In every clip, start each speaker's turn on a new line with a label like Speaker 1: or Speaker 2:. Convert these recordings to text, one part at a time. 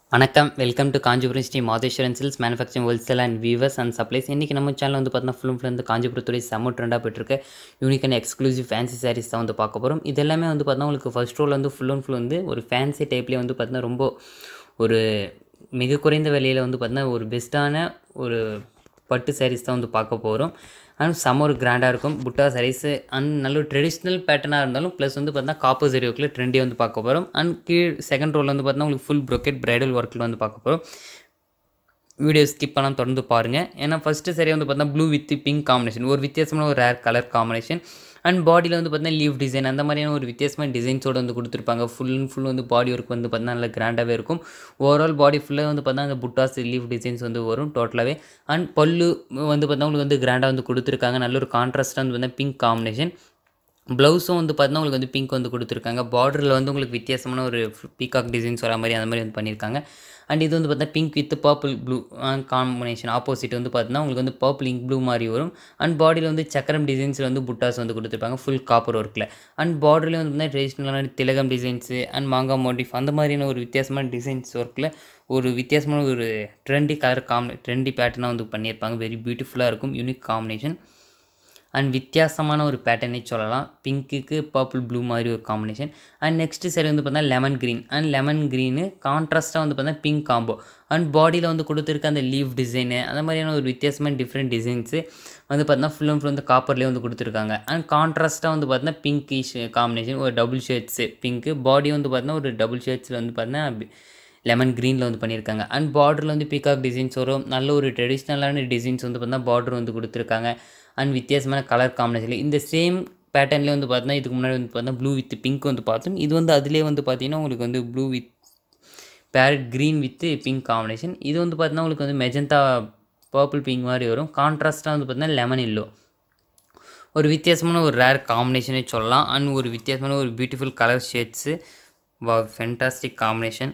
Speaker 1: வணக்கம் welcome to Kanchipuram Sri Madheswaran silks manufacturing wholesale and weavers and supplies இன்றைக்கி நம்ம சேனல் வந்து பார்த்தீங்கன்னா ஃபுல் ஃபுல் வந்து காஞ்சிபுரத்துடைய செம்ம ட்ரெண்டாக போயிட்டுருக்கு unique and exclusive fancy sarees தான் வந்து பார்க்க போகிறோம் இது எல்லாமே வந்து பார்த்தீங்கன்னா உங்களுக்கு ஃபர்ஸ்ட் ரோல் வந்து ஃபுல் அண்ட் ஃபுல் வந்து ஒரு ஃபேன்சி டைப்லேயே வந்து பார்த்தீங்கன்னா ரொம்ப ஒரு மிக குறைந்த விலையில் வந்து பார்த்தீங்கன்னா ஒரு பெஸ்ட்டான ஒரு பட்டு சாரீஸ் தான் வந்து பார்க்க போகிறோம் அண்ட் செம்ம ஒரு கிராண்டாக இருக்கும் புட்டா சாரீஸு அண்ட் நல்ல ஒரு ட்ரெடிஷ்னல் பேட்டர்னாக இருந்தாலும் ப்ளஸ் வந்து பார்த்தீங்கன்னா காப்பர் சரி ஒர்க்கில் ட்ரெண்டே வந்து பார்க்க போகிறோம் அண்ட் கீழ் செகண்ட் ரோல் வந்து பார்த்தீங்கன்னா உங்களுக்கு ஃபுல் ப்ரொக்கெட் பிரைடல் ஒர்க்கில் வந்து பார்க்க போகிறோம் வீடியோ ஸ்கிப் பண்ணாமல் தொடர்ந்து பாருங்கள் ஏன்னா ஃபஸ்ட்டு சரியாக வந்து பார்த்தா ப்ளூ வித் பிங்க் காம்பினேஷன் ஒரு வித்தியாசமான ஒரு ரேர் கலர் காம்பினேஷன் அண்ட் பாடியில் வந்து பார்த்தீங்கன்னா லீவ் டிசைன் அந்த மாதிரியான ஒரு வித்தியாசமான டிசைன்ஸோடு வந்து கொடுத்துருப்பாங்க ஃபுல் அண்ட் ஃபுல் வந்து பாடி ஒர்க் வந்து பார்த்தீங்கன்னா நல்லா கிராண்டாகவே இருக்கும் ஓவரால் பாடி ஃபுல்லாக வந்து பார்த்தீங்கன்னா அந்த புட்டாஸ் லீவ் டிசைன்ஸ் வந்து வரும் டோட்டலாகவே அண்ட் பல்லு வந்து பார்த்தா உங்களுக்கு வந்து கிராண்டாக வந்து கொடுத்துருக்காங்க நல்ல ஒரு கான்ட்ராஸ்ட்டாக வந்து பார்த்தீங்கன்னா பிங்க் காம்பினேஷன் ப்ளவுஸும் வந்து பார்த்தீங்கன்னா உங்களுக்கு வந்து பிங்க் வந்து கொடுத்துருக்காங்க பார்டரில் வந்து உங்களுக்கு வித்தியாசமான ஒரு பீகாக் டிசைன்ஸ் வர மாதிரி அந்த மாதிரி வந்து பண்ணியிருக்காங்க அண்ட் இது வந்து பார்த்தீங்கன்னா pink with purple blue combination opposite வந்து பார்த்தீங்கன்னா உங்களுக்கு வந்து பர்பிள் இங்க் ப்ளூ மாதிரி வரும் அண்ட் பாடியில் வந்து சக்கரம் டிசைன்ஸில் வந்து புட்டாஸ் வந்து கொடுத்துருப்பாங்க ஃபுல் காப்பர் ஒர்க்கில் அண்ட் பார்டரில் வந்து பார்த்தீங்கன்னா ட்ரெடிஷ்னலான திலகம் டிசைன்ஸு அண்ட் மாங்கா மோட்டிஃப் அந்த மாதிரியான ஒரு வித்தியாசமான டிசைன்ஸ் ஒர்க்கில் ஒரு வித்தியாசமான ஒரு ட்ரெண்டி கலர் காம் ட்ரெண்டி பேட்டர்னாக வந்து பண்ணியிருப்பாங்க வெரி பியூட்டிஃபுல்லாக இருக்கும் யூனிக் காம்பினேஷன் அண்ட் வித்தியாசமான ஒரு பேட்டர்னே சொல்லலாம் பிங்க்குக்கு பர்பிள் ப்ளூ மாதிரி ஒரு காம்பினேஷன் அண்ட் நெக்ஸ்ட்டு சரி வந்து பார்த்தா lemon green and lemon green கான்ட்ராஸ்ட்டாக வந்து பார்த்தா பிங்க் காம்போ அண்ட் பாடியில் வந்து கொடுத்துருக்க அந்த லீவ் டிசைனு அந்த மாதிரியான ஒரு வித்தியாசமான டிஃப்ரெண்ட் டிசைன்ஸு வந்து பார்த்தீங்கன்னா ஃபுல் அண்ட் ஃபுல் வந்து காப்பர்லேயே வந்து கொடுத்துருக்காங்க அண்ட் கான்ட்ராஸ்ட்டாக வந்து பார்த்தீங்கன்னா பிங்கிஷ் காம்பினேஷன் ஒரு டபுள் ஷேட்ஸு பிங்க்கு பாடி வந்து பார்த்தீங்கன்னா ஒரு டபுள் ஷேட்ஸில் வந்து பார்த்தீங்கன்னா லெமன் க்ரீனில் வந்து பண்ணியிருக்காங்க அண்ட் பார்டரில் வந்து பீகாக் டிசைன்ஸ் வரும் நல்ல ஒரு ட்ரெடிஷ்னலான டிசைன்ஸ் வந்து பார்த்தீங்கன்னா பார்டர் வந்து கொடுத்துருக்காங்க அண்ட் வித்தியாசமான கலர் காம்பினேஷன் இந்த சேம் பேட்டர்ன்லேயே வந்து பார்த்தீங்கன்னா இதுக்கு முன்னாடி வந்து பார்த்தீங்கன்னா ப்ளூ வித் பிங்க் வந்து பார்த்தோம் இது வந்து அதிலே வந்து பார்த்தீங்கன்னா உங்களுக்கு வந்து blue with parrot green with pink combination இது வந்து பார்த்தீங்கன்னா உங்களுக்கு வந்து மெஜந்தா பர்பிள் பிங்க் மாதிரி வரும் கான்ட்ராஸ்ட்டாக வந்து பார்த்தீங்கன்னா லெமன் இல்லோ ஒரு வித்தியாசமான ஒரு ரேர் காம்பினேஷனே சொல்லலாம் அண்ட் ஒரு வித்தியாசமான ஒரு பியூட்டிஃபுல் கலர் ஷேட்ஸு வா ஃபென்டாஸ்டிக் காம்பினேஷன்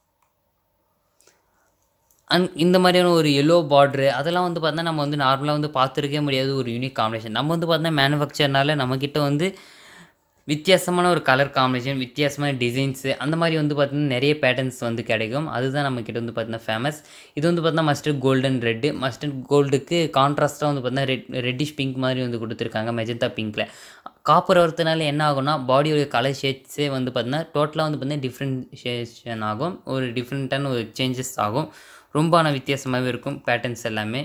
Speaker 1: அண்ட் இந்த மாதிரியான ஒரு எல்லோ பார்ட்ரு அதெல்லாம் வந்து பார்த்தா நம்ம வந்து நார்மலாக வந்து பார்த்துருக்கே முடியாது ஒரு யூனிக் காம்பினேஷன் நம்ம வந்து பார்த்தா மேனுஃபேக்சர்னால நம்மக்கிட்ட வந்து வித்தியாசமான ஒரு கலர் காம்பினேஷன் வித்தியாசமான டிசைன்ஸு அந்த மாதிரி வந்து பார்த்திங்கன்னா நிறைய பேட்டர்ன்ஸ் வந்து கிடைக்கும் அதுதான் நம்மக்கிட்ட வந்து பார்த்தீங்கன்னா ஃபேமஸ் இது வந்து பார்த்தீங்கன்னா மஸ்டர்ட் கோல்டன் ரெட்டு மஸ்டர்ட் கோல்டுக்கு கான்ட்ராஸ்ட்டாக வந்து பார்த்தீங்கன்னா ரெட் ரெட்டிஷ் பிங்க் மாதிரி வந்து கொடுத்துருக்காங்க மெஜந்தா பிங்க்கில் காப்பர் வரதுனால என்ன ஆகும்னா பாடியோட கலர் ஷேட்ஸே வந்து பார்த்தீங்கன்னா டோட்டலாக வந்து பார்த்தீங்கன்னா டிஃப்ரென்ஷியேஷன் ஆகும் ஒரு டிஃப்ரெண்ட்டான ஒரு சேஞ்சஸ் ஆகும் ரொம்ப ஆனால் வித்தியாசமாகவே இருக்கும் பேட்டர்ன்ஸ் எல்லாமே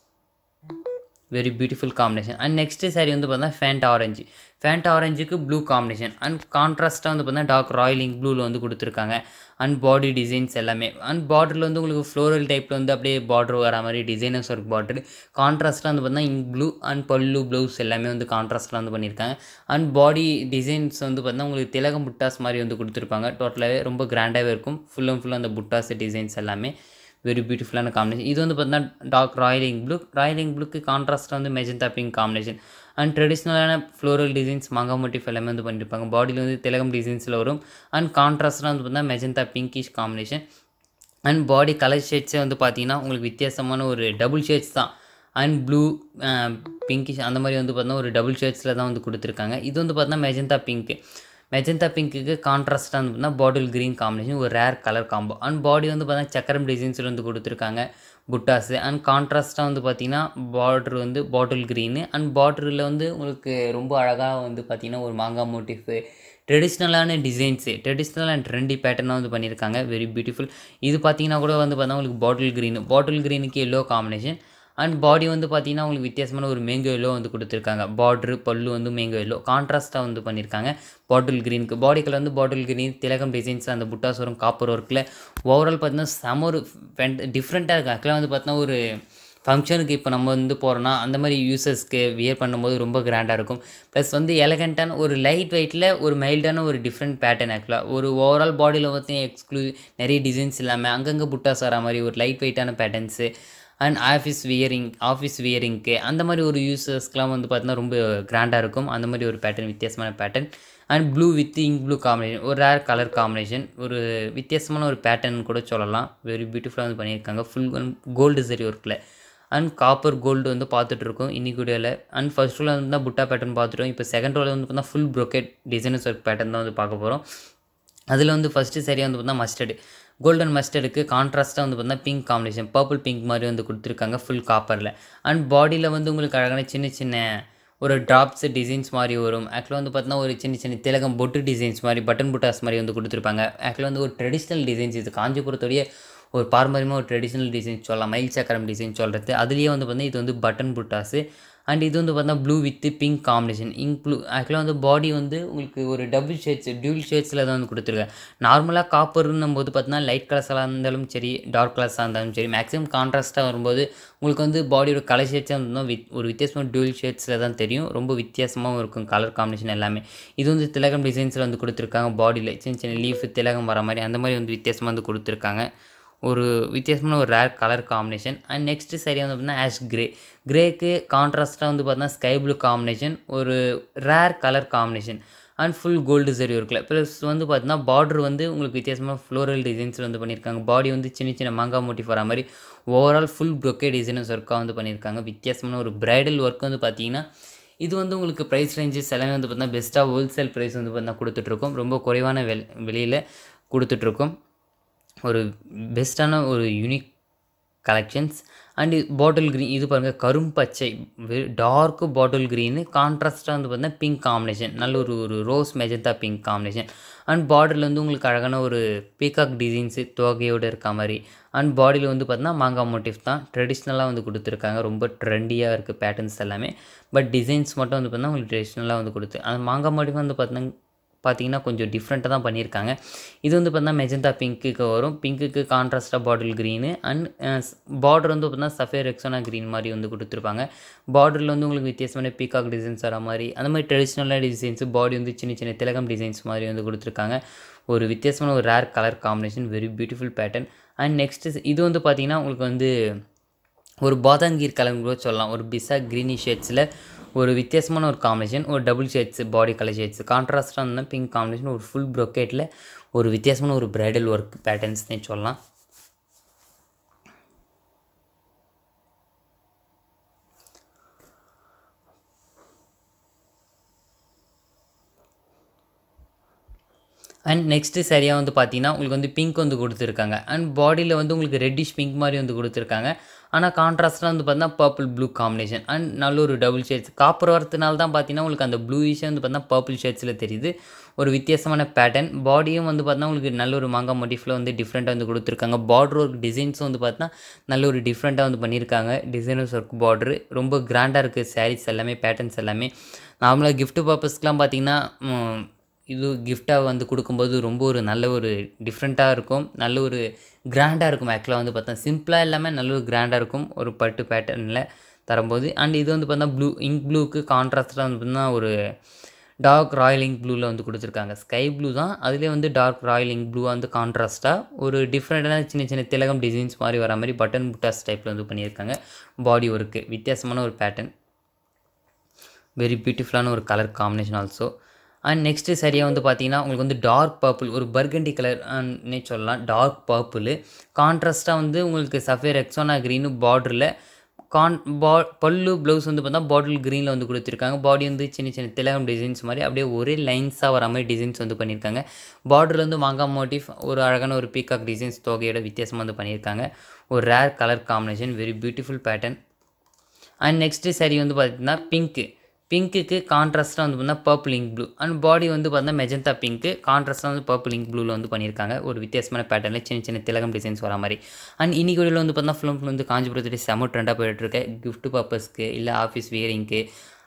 Speaker 1: very beautiful combination and next saree வந்து பார்த்தா ஃபேண்ட் ஆரஞ்சு ஃபேண்ட் ஆரஞ்சுக்கு ப்ளூ காம்பினேஷன் அண்ட் கான்ட்ராஸ்ட்டாக வந்து பார்த்தா டார்க் ராயலிங் ப்ளூவில் வந்து கொடுத்துருக்காங்க அண்ட் பாடி டிசைன்ஸ் எல்லாமே அண்ட் பார்டரில் வந்து உங்களுக்கு ஃப்ளோரல் டைப்பில் வந்து அப்படியே பார்டர் வர மாதிரி டிசைனர்ஸ் ஒர்க் பார்டர் கான்ட்ராஸ்ட்டாக வந்து பார்த்தா இங்க் ப்ளூ அண்ட் பல்லு ப்ளவுஸ் எல்லாமே வந்து கான்ட்ராஸ்ட்டில் வந்து பண்ணியிருக்காங்க அண்ட் பாடி டிசைன்ஸ் வந்து பார்த்தா உங்களுக்கு திலகம் புட்டாஸ் மாதிரி வந்து கொடுத்துருப்பாங்க டோட்டலாகவே ரொம்ப கிராண்டாகவே இருக்கும் ஃபுல் அண்ட் ஃபுல் அந்த புட்டாஸ் டிசைன்ஸ் எல்லாமே வெரி பியூட்டிஃபுல்லான காம்பினேஷன் இது வந்து பார்த்தீங்கன்னா டார்க் ராயலிங் ப்ளூ ராயலிங் ப்ளூக்கு கான்ட்ராஸ்ட்டாக வந்து மெஜந்தா பிங்க் காம்பினேஷன் அண்ட் ட்ரெடிஷ்னலான ஃப்ளோரல் டிசைன்ஸ் மங்கா மோட்டிஃப் எல்லாமே வந்து பண்ணியிருப்பாங்க பாடியில் வந்து திலகம் டிசைன்ஸில் வரும் அண்ட் கான்ட்ராஸ்ட்டாக வந்து பார்த்தீங்கன்னா magenta pinkish combination and body colour ஷேட்ஸே வந்து பார்த்தீங்கன்னா உங்களுக்கு வித்தியாசமான ஒரு டபுள் ஷேட்ஸ் தான் அண்ட் ப்ளூ பிங்கிஷ் அந்த மாதிரி வந்து பார்த்தீங்கன்னா ஒரு டபுள் ஷேட்ஸில் தான் வந்து கொடுத்துருக்காங்க இது வந்து பார்த்தீங்கன்னா மெஜந்தா பிங்க்கு மெஜந்தா பிங்க்குக்கு கான்ட்ராஸ்ட்டாக வந்து பார்த்தீங்கன்னா பாட்டில் க்ரீன் காம்பினேஷன் ஒரு rare colour combo and body வந்து பார்த்தீங்கன்னா சக்கரம் டிசைன்ஸில் வந்து கொடுத்துருக்காங்க புட்டாஸு அண்ட் கான்ட்ராஸ்ட்டாக வந்து பார்த்தீங்கன்னா பார்ட்ரு வந்து பாட்டில் க்ரீனு அண்ட் பார்டரில் வந்து உங்களுக்கு ரொம்ப அழகாக வந்து பார்த்திங்கன்னா ஒரு மாங்காய் மோட்டிஃபு ட்ரெடிஷ்னலான டிசைன்ஸு ட்ரெடிஷ்னல் அண்ட் ட்ரெண்டி பேட்டர்னாக வந்து பண்ணியிருக்காங்க வெரி பியூட்டிஃபுல் இது பார்த்தீங்கன்னா கூட வந்து பார்த்தா உங்களுக்கு பாட்டில் க்ரீனு பாட்டில் க்ரீனுக்கு எல்லோ காம்பினேஷன் அண்ட் பாடி வந்து பார்த்தீங்கன்னா உங்களுக்கு வித்தியாசமான ஒரு மேங்கோ எல்லோ வந்து கொடுத்துருக்காங்க பார்ட்ரு பல்லு வந்து மேங்கோ எல்லோ கான்ட்ராஸ்ட்டாக வந்து பண்ணியிருக்காங்க பாட்டில் க்ரீனுக்கு பாடி கலர் வந்து பாட்டில் க்ரீன் திலகம் டிசைன்ஸ் அந்த புட்டாஸ் வரும் காப்பர் ஒர்க்கில் ஓவரால் பார்த்தீங்கன்னா செம ஒரு டிஃப்ரெண்ட்டாக இருக்குது ஆக்சுவலாக வந்து பார்த்தீங்கன்னா ஒரு ஃபங்க்ஷனுக்கு இப்போ நம்ம வந்து போகிறோன்னா அந்த மாதிரி யூசர்ஸ்க்கு வியர் பண்ணும்போது ரொம்ப கிராண்டாக இருக்கும் ப்ளஸ் வந்து எலகண்ட்டான ஒரு லைட் வெயிட்டில் ஒரு மைல்டான ஒரு டிஃப்ரெண்ட் பேட்டர்ன் ஆக்சுவலாக ஒரு ஓவரால் பாடியில் பார்த்தீங்கன்னா எக்ஸ்க்ளூ நிறைய டிசைன்ஸ் இல்லாமல் அங்கங்கே புட்டாஸ் வர மாதிரி ஒரு லைட் வெயிட்டான patterns and office wearing office வியரிங்க்கு அந்த மாதிரி ஒரு யூசர்ஸ்க்கெலாம் வந்து பார்த்தீங்கன்னா ரொம்ப கிராண்டாக இருக்கும் அந்த மாதிரி ஒரு பேட்டர்ன் வித்தியாசமான pattern and blue with ink blue combination ஒரு ரேர் கலர் காம்பினேஷன் ஒரு வித்தியாசமான ஒரு பேட்டர்ன் கூட சொல்லலாம் வெரி பியூட்டிஃபுல்லாக வந்து பண்ணியிருக்காங்க ஃபுல் கோல்டு சரி ஒர்க்கில் அண்ட் காப்பர் கோல்டு வந்து பார்த்துட்டு இருக்கோம் இன்னைக்கு வீடியோவில் அண்ட் ஃபர்ஸ்ட் ரோவில் வந்து தான் புட்டா பேட்டர்ன் பார்த்துட்டோம் இப்போ செகண்ட் ரோவில் வந்து பார்த்தா full brocade designers work pattern தான் வந்து பார்க்க போகிறோம் அதில் வந்து ஃபஸ்ட்டு சரியாக வந்து பார்த்தா மஸ்டர்டு கோல்டன் மஸ்டருக்கு கான்ட்ராஸ்ட்டாக வந்து பார்த்தீங்கன்னா பிங்க் காம்பினேஷன் பர்பிள் பிங்க் மாதிரி வந்து கொடுத்துருக்காங்க ஃபுல் காப்பரில் அண்ட் பாடியில் வந்து உங்களுக்கு அழகான சின்ன சின்ன ஒரு ட்ராப்ஸ் டிசைன்ஸ் மாதிரி வரும் ஆக்சுவலாக வந்து பார்த்தீங்கன்னா ஒரு சின்ன சின்ன திலகம் பொட்டு டிசைன்ஸ் மாதிரி பட்டன் புட்டாஸ் மாதிரி வந்து கொடுத்துருப்பாங்க ஆக்சுவலாக வந்து ஒரு ட்ரெடிஷ்னல் டிசைன்ஸ் இது காஞ்சிபுரத்துடைய ஒரு பாரம்பரியமாக ஒரு ட்ரெடிஷ்னல் டிசைன் சொல்லலாம் மயில் சக்கரம் டிசைன் சொல்கிறது அதுலேயே வந்து பார்த்தீங்கன்னா இது வந்து பட்டன் புட்டாஸு அண்ட் இது வந்து பார்த்தா blue with pink combination ink blue ஆக்சுவலாக வந்து பாடி வந்து உங்களுக்கு ஒரு டபுள் ஷேட்ஸ் டியூல் ஷேட்ஸில் தான் வந்து கொடுத்துருக்கேன் நார்மலாக காப்பர்னும் போது பார்த்தீங்கன்னா லைட் கலர்ஸாக இருந்தாலும் சரி டார்க் கலர்ஸாக இருந்தாலும் சரி மேக்ஸிமம் கான்ட்ராஸ்ட்டாக வரும்போது உங்களுக்கு வந்து பாடியோட கலர் ஷேட்ஸாக இருந்தால் வித் ஒரு வித்தியாசமாக டியூல் ஷேட்ஸில் தான் தெரியும் ரொம்ப வித்தியாசமாகவும் இருக்கும் கலர் காம்பினேஷன் எல்லாமே இது வந்து திலகம் டிசைன்ஸில் வந்து கொடுத்துருக்காங்க பாடியில் சின்ன சின்ன லீஃப் திலகம் வர மாதிரி அந்த மாதிரி வந்து வித்தியாசமாக வந்து கொடுத்துருக்காங்க ஒரு வித்தியாசமான ஒரு rare colour combination and next சரியாக வந்து பார்த்தீங்கன்னா ஆஷ் கிரே கிரேக்கு கான்ட்ராஸ்ட்டாக வந்து பார்த்தீங்கன்னா ஸ்கை ப்ளூ காம்பினேஷன் ஒரு rare colour combination and full gold சரி இருக்குல்ல ப்ளஸ் வந்து பார்த்தீங்கன்னா பார்டர் வந்து உங்களுக்கு வித்தியாசமாக ஃப்ளோரல் டிசைன்ஸில் வந்து பண்ணியிருக்காங்க பாடி வந்து சின்ன சின்ன மாங்கா மோட்டிவ் வர மாதிரி ஓவரால் ஃபுல் ப்ரொக்கே டிசைனஸ் ஒர்க்காக வந்து பண்ணியிருக்காங்க வித்தியாசமான ஒரு பிரைடல் ஒர்க் வந்து பார்த்தீங்கன்னா இது வந்து உங்களுக்கு ப்ரைஸ் ரேஞ்சஸ் எல்லாமே வந்து பார்த்தீங்கன்னா பெஸ்ட்டாக ஹோல்சேல் ப்ரைஸ் வந்து பார்த்தீங்கன்னா கொடுத்துட்ருக்கோம் ரொம்ப குறைவான வெல் வெளியில் கொடுத்துட்ருக்கோம் ஒரு பெஸ்ட்டான ஒரு unique collections and bottle green இது பாருங்கள் கரும்பச்சை டார்க்கு பாட்டில் க்ரீனு கான்ட்ராஸ்ட்டாக வந்து பார்த்தீங்கன்னா பிங்க் காம்பினேஷன் நல்ல ஒரு ஒரு rose magenta pink combination and பார்டரில் வந்து உங்களுக்கு அழகான ஒரு பீகாக் டிசைன்ஸு தோகையோடு இருக்க மாதிரி அண்ட் பாடியில் வந்து பார்த்தீங்கன்னா மாங்காய் மோட்டிவ் தான் ட்ரெடிஷ்னலாக வந்து கொடுத்துருக்காங்க ரொம்ப ட்ரெண்டியாக இருக்குது பேட்டர்ன்ஸ் எல்லாமே பட் டிசைன்ஸ் மட்டும் வந்து பார்த்தீங்கன்னா உங்களுக்கு ட்ரெடிஷ்னலாக வந்து கொடுத்து அந்த மாங்காய் மோட்டிவ் வந்து பார்த்தீங்கன்னா பார்த்தீங்கன்னா கொஞ்சம் டிஃப்ரெண்ட்டாக தான் பண்ணியிருக்காங்க இது வந்து பார்த்தீங்கன்னா மெஜந்தா பிங்க்குக்கு வரும் பிங்க்குக்கு கான்ட்ராஸ்டாக பாட்டில் க்ரீனு அண்ட் பார்டர் வந்து பார்த்தீங்கன்னா சஃபேர் எக்ஸோனா க்ரீன் மாதிரி வந்து கொடுத்துருப்பாங்க பார்டரில் வந்து உங்களுக்கு வித்தியாசமான பீகாக் டிசைன்ஸ் வர மாதிரி அந்த மாதிரி ட்ரெடிஷ்னலாக டிசைன்ஸ் பாடி வந்து சின்ன சின்ன திலகம் டிசைன்ஸ் மாதிரி வந்து கொடுத்துருக்காங்க ஒரு வித்தியாசமான ஒரு rare colour combination very beautiful pattern and next இது வந்து பார்த்தீங்கன்னா உங்களுக்கு வந்து ஒரு பாதாங்கீர் கலர் கூட சொல்லலாம் ஒரு பிசா க்ரீனி ஷேட்ஸில் ஒரு வித்தியாசமான ஒரு காம்பினேஷன் ஒரு double shades body colour shades கான்ட்ராஸ்டாக இருந்தால் பிங்க் காம்பினேஷன் ஒரு ஃபுல் ப்ரொக்கேட்டில் ஒரு வித்தியாசமான ஒரு பிரைடல் ஒர்க் பேட்டர்ன்ஸ்னே சொல்லலாம் அண்ட் நெக்ஸ்ட்டு சரியாக வந்து பார்த்தீங்கன்னா உங்களுக்கு வந்து பிங்க் வந்து கொடுத்துருக்காங்க அண்ட் பாடியில் வந்து உங்களுக்கு ரெட்டிஷ் பிங்க் மாதிரி வந்து கொடுத்துருக்காங்க ஆனால் கான்ட்ராஸ்ட்டாக வந்து பார்த்தீங்கன்னா பர்பிள் ப்ளூ காம்பினேஷன் அண்ட் நல்ல ஒரு டபுள் ஷேட்ஸ் காப்பர் வரதுனால தான் பார்த்தீங்கன்னா உங்களுக்கு அந்த ப்ளூ விஷயம் வந்து பார்த்தீங்கன்னா பர்பிள் ஷேட்ஸில் தெரியுது ஒரு வித்தியாசமான பேட்டர்ன் பாடியும் வந்து பார்த்தீங்கன்னா உங்களுக்கு நல்ல ஒரு மாங்கா மோட்டிஃபில் வந்து டிஃப்ரெண்ட்டாக வந்து கொடுத்துருக்காங்க பார்டர் ஒர்க் டிசைன்ஸும் வந்து பார்த்தீங்கன்னா நல்ல ஒரு டிஃப்ரெண்ட்டாக வந்து பண்ணியிருக்காங்க டிசைனர்ஸ் ஒர்க் பார்டரு ரொம்ப கிராண்டாக இருக்குது சாரீஸ் எல்லாமே பேட்டர்ன்ஸ் எல்லாமே நார்மலாக gift பர்பஸ்க்கெலாம் பார்த்தீங்கன்னா இது கிஃப்டாக வந்து கொடுக்கும்போது ரொம்ப ஒரு நல்ல ஒரு டிஃப்ரெண்ட்டாக இருக்கும் நல்ல ஒரு கிராண்டாக இருக்கும் ஆக்சுவலாக வந்து பார்த்தா சிம்பிளாக இல்லாமல் நல்ல ஒரு கிராண்டாக இருக்கும் ஒரு பட்டு பேட்டர்னில் தரும்போது அண்ட் இது வந்து பார்த்தா ப்ளூ இங்க் ப்ளூக்கு கான்ட்ராஸ்டாக வந்து பார்த்தீங்கன்னா ஒரு டார்க் ராயல் இங்க் ப்ளூவில் வந்து கொடுத்துருக்காங்க ஸ்கை ப்ளூ தான் அதுலேயே வந்து டார்க் ராயல் இங்க் ப்ளூ வந்து கான்ட்ராஸ்ட்டாக ஒரு டிஃப்ரெண்ட்டான சின்ன சின்ன திலகம் டிசைன்ஸ் மாதிரி வர மாதிரி பட்டன் புட்டாஸ் டைப்பில் வந்து பண்ணியிருக்காங்க பாடி ஒர்க்கு வித்தியாசமான ஒரு பேட்டர்ன் வெரி பியூட்டிஃபுல்லான ஒரு colour combination also and next சரியாக வந்து பார்த்தீங்கன்னா உங்களுக்கு வந்து டார்க் பர்பிள் ஒரு பர்கண்டி கலர்னே சொல்லலாம் டார்க் பர்பிள் கான்ட்ராஸ்ட்டாக வந்து உங்களுக்கு சஃபேர் எக்ஸோனா க்ரீனு பார்டரில் கான் பா பல்லு ப்ளவுஸ் வந்து பார்த்தா பாட்டில் க்ரீனில் வந்து கொடுத்துருக்காங்க பாடி வந்து சின்ன சின்ன திலகம் டிசைன்ஸ் மாதிரி அப்படியே ஒரே லைன்ஸாக வர மாதிரி டிசைன்ஸ் வந்து பண்ணியிருக்காங்க பார்டரில் வந்து மாங்கா மோட்டிவ் ஒரு அழகான ஒரு பீகாக் டிசைன்ஸ் தொகையோட வித்தியாசமாக வந்து பண்ணியிருக்காங்க ஒரு rare colour combination very beautiful pattern and next சரி வந்து பார்த்தீங்கன்னா பிங்க்கு பிங்க்குக்கு கான்ட்ராஸ்ட்டாக வந்து பார்த்தீங்கன்னா purple ink blue and body வந்து பார்த்தீங்கன்னா மெஜந்தா பிங்க்கு கான்ட்ராஸ்ட்டாக வந்து பர்பிள் இங்க் ப்ளூவில் வந்து பண்ணியிருக்காங்க ஒரு வித்தியாசமான பேட்டர்னில் சின்ன சின்ன திலகம் டிசைன்ஸ் வர மாதிரி அண்ட் இன்னைக்கு வீடியோவில் வந்து பார்த்தீங்கன்னா ஃபுல் ஃபுல் வந்து காஞ்சிபுரத்துடைய செம ட்ரெண்டாக போயிட்டுருக்கு கிஃப்ட் பர்பஸ்க்கு இல்லை ஆஃபீஸ் வியரிங்க்கு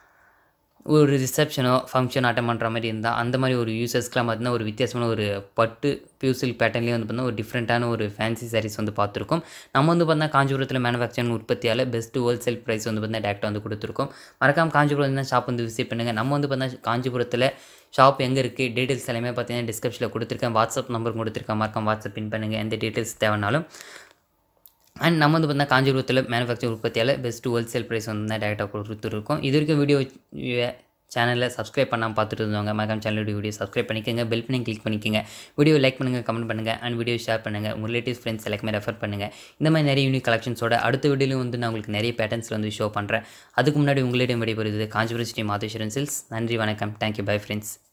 Speaker 1: ஒரு ரிசப்ஷனோ ஃபங்க்ஷன் அட்டன் பண்ணுற மாதிரி இருந்தால் அந்த மாதிரி ஒரு யூசர்ஸ்க்குலாம் பார்த்தீங்கன்னா ஒரு வித்தியாசமான ஒரு பட்டு பியூசில் பேட்டர்ன்லேயே வந்து பார்த்தீங்கன்னா ஒரு டிஃப்ரெண்ட்டான ஒரு ஃபேன்சி சாரீஸ் வந்து பார்த்துருக்கோம் நம்ம வந்து பார்த்தீங்கன்னா காஞ்சிபுரத்தில் மேனுஃபேக்சரிங் உற்பத்தியால் பெஸ்ட் ஹோல்சேல் ப்ரைஸ் வந்து பார்த்தீங்கன்னா டேரெக்டாக வந்து கொடுத்துருக்கோம் மறக்காம காஞ்சிபுரம் தான் ஷாப் வந்து விசிட் பண்ணுங்கள் நம்ம வந்து பார்த்தீங்கன்னா காஞ்சிபுரத்தில் ஷாப் எங்கே இருக்குது டீட்டெயில்ஸ் எல்லாமே பார்த்தீங்கன்னா டிஸ்கிரிப்ஷனில் கொடுத்துருக்கேன் வாட்ஸ்அப் நம்பர் கொடுத்துருக்கேன் மறக்காம வாட்ஸ்அப் பின் பண்ணுங்கள் எந்த டீட்டெயில்ஸ் தேவைனாலும் அண்ட் நம்ம வந்து பார்த்தீங்கன்னா காஞ்சிபுரத்தில் மேனுஃபேக்சர் உற்பத்தியால் பெஸ்ட் ஹோல்சேல் ப்ரைஸ் வந்து தான் டேரெக்டாக கொடுத்துருக்கோம் இது வரைக்கும் வீடியோ சேனலில் சப்ஸ்கிரைப் பண்ணாமல் பார்த்துட்டு இருந்தவங்க மறக்காம சேனலோட வீடியோ சப்ஸ்கிரைப் பண்ணிக்கோங்க பெல் பண்ணி கிளிக் பண்ணிக்கோங்க வீடியோ லைக் பண்ணுங்கள் கமெண்ட் பண்ணுங்கள் அண்ட் வீடியோ ஷேர் பண்ணுங்கள் உங்கள் ரிலேட்டிவ்ஸ் ஃப்ரெண்ட்ஸ் எல்லாமே ரெஃபர் பண்ணுங்கள் இந்த மாதிரி நிறைய யூனிக் கலெக்ஷன்ஸோட அடுத்த வீடியோலையும் வந்து நான் உங்களுக்கு நிறைய பேட்டர்ன்ஸில் வந்து ஷோ பண்ணுறேன் அதுக்கு முன்னாடி உங்களிடம் விடைபெறுவது காஞ்சிபுரம் ஸ்ரீ மாதேஸ்வரன் சில்ஸ் நன்றி வணக்கம் தேங்க்யூ பை ஃப்ரெண்ட்ஸ்